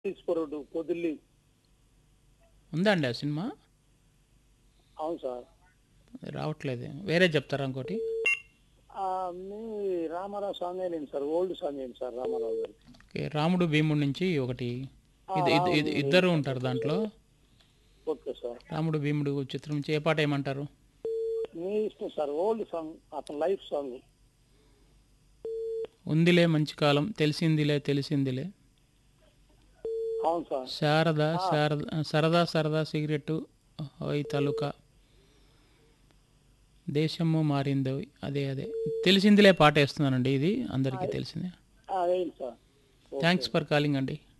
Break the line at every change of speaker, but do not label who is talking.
ఈశ్వరుడు పొదిల్లి
ఉందా అండి ఆ సినిమా
అవును సార్
రావట్లేదు వేరే చెప్తారా ఇంకోటి
ఆ, మీ రామారావు సాంగ్ ఏంటి సార్ ఓల్డ్ సాంగ్ ఏంటి సార్ రామారావు గారి
ఓకే రాముడు భీముడు నుంచి ఒకటి ఇది ఇది- ఇది ఇద్దరు ఉంటారు దాంట్లో
ఓకే సార్
రాముడు భీముడు చిత్రం నుంచి ఏ పాట ఏమంటారు
మీ ఇష్టం సార్ ఓల్డ్ సాంగ్ అతని లైఫ్ సాంగ్
ఉందిలే మంచి కాలం తెలిసిందిలే తెలిసిందిలే
అవును సార్
శారద శారద సరదా సరదా సిగరెట్టు ఓయ్ తలుక దేశము మారిందో అదే అదే తెలిసిందిలే పాట వేస్తున్నానండి ఇది అందరికీ తెలిసిందే
అదేంటి సార్
థ్యాంక్స్ ఫర్ కాలింగ్ అండి